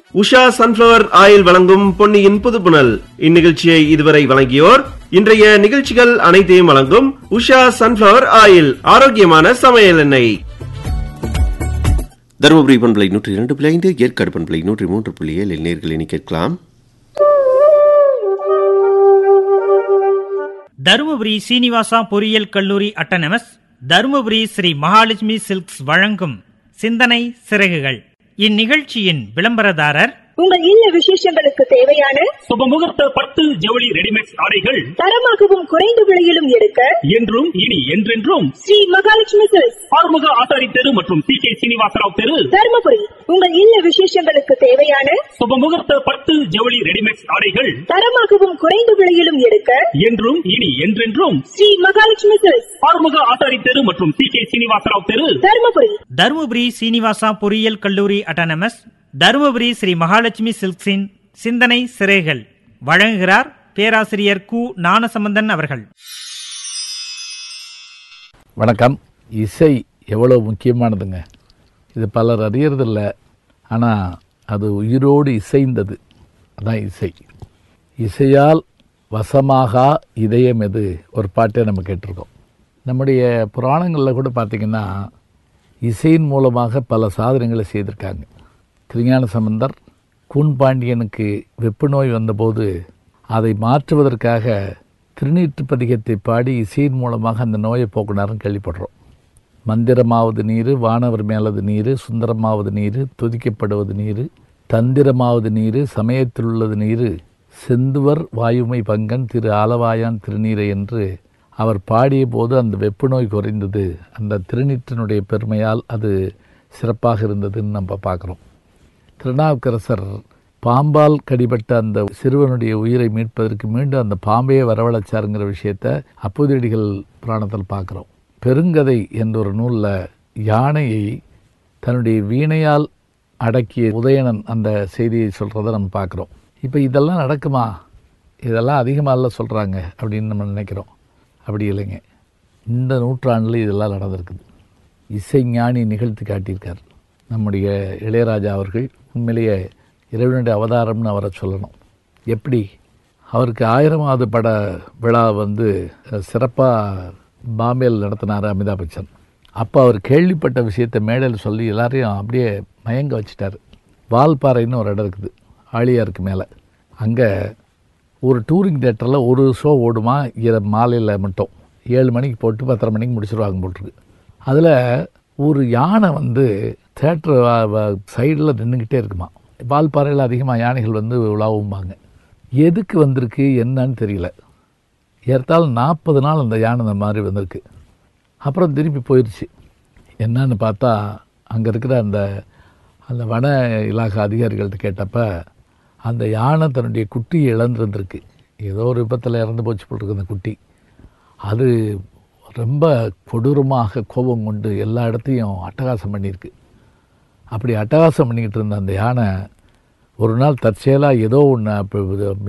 Usha sunflower oil வழங்கும் பொன்னியின் புதுப்புணல் இந்நிகழ்ச்சியை இதுவரை வழங்கியோர் இன்றைய நிகழ்ச்சிகள் அனைத்தையும் வழங்கும் உஷா சன்ஃபிளவர் ஆயில் ஆரோக்கியமான சமையல் எண்ணெய் தருமபுரி பண்பலை நூற்றி இரண்டு புள்ளி ஐந்து ஏற்காடு பண்பலை நூற்றி மூன்று புள்ளி ஏழில் நேர்கள் இனி கேட்கலாம் தருமபுரி சீனிவாசா பொறியியல் கல்லூரி அட்டனமஸ் தருமபுரி ஸ்ரீ மகாலட்சுமி சில்க்ஸ் வழங்கும் சிந்தனை சிறகுகள் இந்நிகழ்ச்சியின் விளம்பரதாரர் உங்கள் இல்ல விசேஷங்களுக்கு தேவையான சுபமுகூர்த்த பட்டு ஜவுளி ரெடிமேட் ஆடைகள் தரமாகவும் குறைந்த விலையிலும் எடுக்க என்றும் இனி என்றென்றும் ஸ்ரீ மகாலட்சுமி சில்க்ஸ் ஆறுமுக ஆசாரி தெரு மற்றும் சி கே சீனிவாசராவ் தெரு தருமபுரி உங்கள் இல்ல விசேஷங்களுக்கு தேவையான சுபமுகூர்த்த பட்டு ஜவுளி ரெடிமேட் ஆடைகள் தரமாகவும் குறைந்த விலையிலும் எடுக்க என்றும் இனி என்றென்றும் ஸ்ரீ மகாலட்சுமி சில்க்ஸ் ஆறுமுக ஆசாரி தெரு மற்றும் சி கே சீனிவாசராவ் தெரு தருமபுரி தருமபுரி சீனிவாசா பொறியியல் கல்லூரி அட்டனமஸ் தருமபுரி ஸ்ரீ மகாலட்சுமி சில்க்ஸின் சிந்தனை சிறைகள் வழங்குகிறார் பேராசிரியர் கு ஞானசம்பந்தன் அவர்கள் வணக்கம் இசை எவ்வளோ முக்கியமானதுங்க இது பலர் அறியறதில்ல ஆனால் அது உயிரோடு இசைந்தது அதான் இசை இசையால் வசமாகா இதயம் எது ஒரு பாட்டை நம்ம கேட்டிருக்கோம் நம்முடைய புராணங்களில் கூட பார்த்திங்கன்னா இசையின் மூலமாக பல சாதனைகளை செய்திருக்காங்க திருஞான சம்பந்தர் கூன் பாண்டியனுக்கு வெப்பு நோய் வந்தபோது அதை மாற்றுவதற்காக திருநீற்று பதிகத்தை பாடி இசையின் மூலமாக அந்த நோயை போக்குனாருன்னு கேள்விப்படுறோம் மந்திரமாவது நீர் வானவர் மேலது நீர் சுந்தரமாவது நீர் துதிக்கப்படுவது நீர் தந்திரமாவது நீர் சமயத்தில் உள்ளது நீர் செந்துவர் வாயுமை பங்கன் திரு ஆலவாயான் திருநீரை என்று அவர் பாடிய போது அந்த வெப்பு நோய் குறைந்தது அந்த திருநீற்றினுடைய பெருமையால் அது சிறப்பாக இருந்ததுன்னு நம்ம பார்க்குறோம் திருநாவுக்கரசர் பாம்பால் கடிபட்ட அந்த சிறுவனுடைய உயிரை மீட்பதற்கு மீண்டும் அந்த பாம்பையே வரவழைச்சாருங்கிற விஷயத்த அப்போதடிகள் புராணத்தில் பார்க்குறோம் பெருங்கதை என்ற ஒரு நூலில் யானையை தன்னுடைய வீணையால் அடக்கிய உதயணன் அந்த செய்தியை சொல்கிறத நம்ம பார்க்குறோம் இப்போ இதெல்லாம் நடக்குமா இதெல்லாம் அதிகமாக சொல்கிறாங்க அப்படின்னு நம்ம நினைக்கிறோம் அப்படி இல்லைங்க இந்த நூற்றாண்டில் இதெல்லாம் நடந்திருக்குது இசை ஞானி நிகழ்த்தி காட்டியிருக்கார் நம்முடைய இளையராஜா அவர்கள் உண்மையிலேயே இறைவனுடைய அவதாரம்னு அவரை சொல்லணும் எப்படி அவருக்கு ஆயிரமாவது பட விழா வந்து சிறப்பாக பாம்பேயில் நடத்தினார் அமிதாப் பச்சன் அப்போ அவர் கேள்விப்பட்ட விஷயத்தை மேடையில் சொல்லி எல்லாரையும் அப்படியே மயங்க வச்சிட்டார் வால்பாறைன்னு ஒரு இடம் இருக்குது ஆழியாருக்கு மேலே அங்கே ஒரு டூரிங் தேட்டரில் ஒரு ஷோ ஓடுமா இர மாலையில் மட்டும் ஏழு மணிக்கு போட்டு பத்தரை மணிக்கு முடிச்சிருவாங்க போட்டிருக்கு அதில் ஒரு யானை வந்து தேட்டர் சைடில் நின்றுக்கிட்டே இருக்குமா வால்பாறையில் அதிகமாக யானைகள் வந்து உலாவும்பாங்க எதுக்கு வந்திருக்கு என்னன்னு தெரியல ஏற்றால் நாற்பது நாள் அந்த யானை அந்த மாதிரி வந்திருக்கு அப்புறம் திருப்பி போயிடுச்சு என்னன்னு பார்த்தா அங்கே இருக்கிற அந்த அந்த வன இலாகா அதிகாரிகள்கிட்ட கேட்டப்ப அந்த யானை தன்னுடைய குட்டியை இழந்திருந்திருக்கு ஏதோ ஒரு விபத்தில் இறந்து போச்சு போட்டிருக்கு அந்த குட்டி அது ரொம்ப கொடூரமாக கோபம் கொண்டு எல்லா இடத்தையும் அட்டகாசம் பண்ணியிருக்கு அப்படி அட்டகாசம் பண்ணிக்கிட்டு இருந்த அந்த யானை ஒரு நாள் தற்செயலாக ஏதோ ஒன்று